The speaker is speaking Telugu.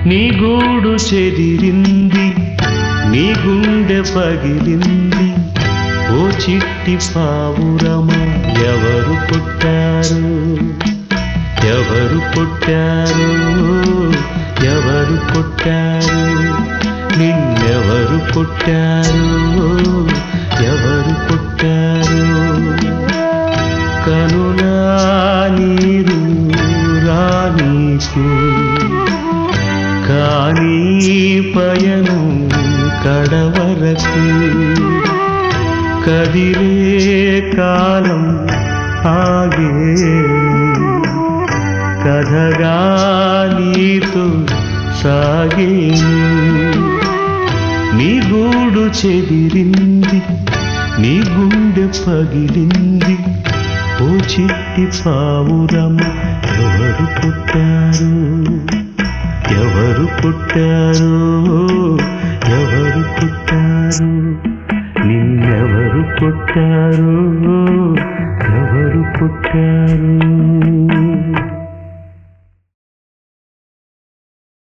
నీ గూడు చెదిరింది నీ గుండె పగిలింది ఓ చిట్టి పావురమా ఎవరు పుట్టారు ఎవరు పుట్టారు ఎవరు పుట్టారు నిన్నెవరు పుట్టారు ఎవరు పుట్టారు కనులా నీరు రానీకు కానీ పయనం కడవరకు కదిలే కాలం ఆగే కథగా నీతో సాగేను నీ గూడు చెదిరింది నీ గుండె పగిలింది ఓ చిట్టి పావురమ ఎవరు పుట్టారు ఎవరు పుట్టారు ఎవరు పుట్టారు నిన్నెవరు పుట్టారు ఎవరు పుట్టారు